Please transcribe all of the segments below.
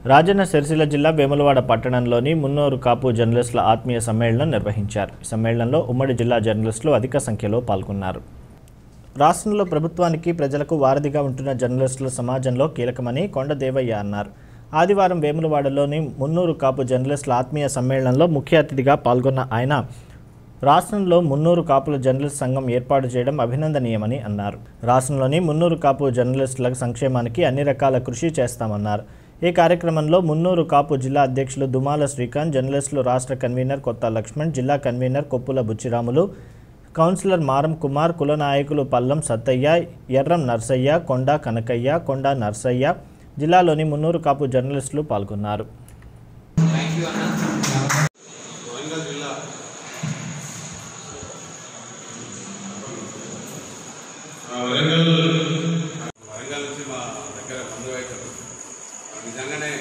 రాజన్న సిరిసిల్ల జిల్లా వేములవాడ పట్టణంలోని మున్నూరు కాపు జర్నలిస్టుల ఆత్మీయ సమ్మేళనం నిర్వహించారు ఈ సమ్మేళనంలో ఉమ్మడి జిల్లా జర్నలిస్టులు అధిక సంఖ్యలో పాల్గొన్నారు రాష్ట్రంలో ప్రభుత్వానికి ప్రజలకు వారధిగా ఉంటున్న జర్నలిస్టుల సమాజంలో కీలకమని కొండదేవయ్య అన్నారు ఆదివారం వేములవాడలోని మున్నూరు కాపు జర్నలిస్టుల ఆత్మీయ సమ్మేళనంలో ముఖ్య అతిథిగా పాల్గొన్న ఆయన రాష్ట్రంలో మున్నూరు కాపుల జర్నలిస్ట్ సంఘం ఏర్పాటు చేయడం అభినందనీయమని అన్నారు రాష్ట్రంలోని మున్నూరు కాపు జర్నలిస్టుల సంక్షేమానికి అన్ని రకాల కృషి చేస్తామన్నారు ఈ కార్యక్రమంలో మున్నూరు కాపు జిల్లా అధ్యక్షులు దుమాల శ్రీకాంత్ జర్నలిస్టులు రాష్ట్ర కన్వీనర్ కొత్త లక్ష్మణ్ జిల్లా కన్వీనర్ కొప్పుల బుచ్చిరాములు కౌన్సిలర్ మారం కుమార్ కుల నాయకులు పల్లం సత్తయ్య ఎర్రం నర్సయ్య కొండ కనకయ్య కొండ నర్సయ్య జిల్లాలోని మున్నూరు కాపు జర్నలిస్టులు పాల్గొన్నారు వరంగల్ జిల్లా ఆ, వరంగల్ వరంగల్ నుంచి మా దగ్గర బంధువు అవుతారు నిజంగానే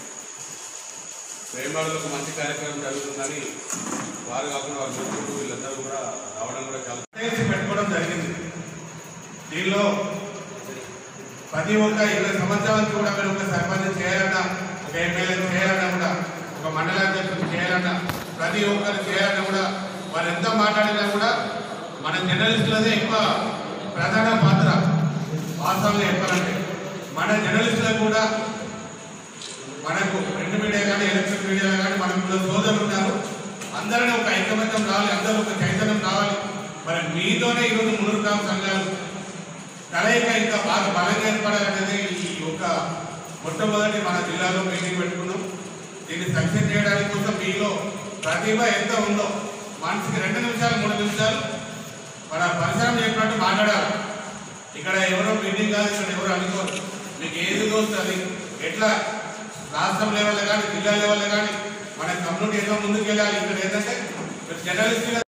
ప్రేమలో ఒక మంచి కార్యక్రమం జరుగుతుందని వారు కాకుండా వారి మిత్రులు వీళ్ళందరూ కూడా రావడం కూడా చాలా చేసి పెట్టుకోవడం జరిగింది దీనిలో ప్రతి ఒక్క ఇరవై సంవత్సరాలకు కూడా మీరు ఒక సర్పంచ్ చేయాలన్నా ఒక ఎమ్మెల్యే చేయాలన్నా కూడా ఒక మండలాధ్యక్షుడు చేయాలన్నా ప్రతి ఒక్కరు చేయాలన్నా కూడా వారు ఎంత మాట్లాడినా కూడా మన జర్నలిస్టులదే ఎక్కువ ప్రధాన పాత్ర వాస్తవంగా చెప్పాలంటే మన జర్నలిస్టులకు కూడా మనకు ప్రింట్ మీడియా కానీ ఎలక్ట్రిక్ మీడియా కానీ మనకు కూడా సోదరులు ఉన్నారు అందరినీ ఒక ఐకమత్యం రావాలి అందరూ ఒక చైతన్యం రావాలి మరి మీతోనే ఈరోజు మునురుకాం సంఘాలు కలయిక ఇంకా బాగా బలంగా ఏర్పడాలనేది ఈ యొక్క మొట్టమొదటి మన జిల్లాలో మీటింగ్ పెట్టుకున్నాం దీన్ని సక్సెస్ చేయడానికి కోసం మీలో ప్రతిభ ఎంత ఉందో మనిషికి రెండు నిమిషాలు మూడు నిమిషాలు మన పరిసరం చెప్పినట్టు మాట్లాడాలి ఇక్కడ ఎవరో మీటింగ్ కాదు ఇక్కడ ఎవరు అనుకోరు మీకు ఏది తోస్తుంది ఎట్లా రాష్ట్రం లెవెల్ కానీ జిల్లా లెవెల్ కానీ మన కమ్యూనిటీ ఎట్లా ముందుకు వెళ్ళాలి ఇక్కడ ఏంటంటే జర్నలిస్ట్గా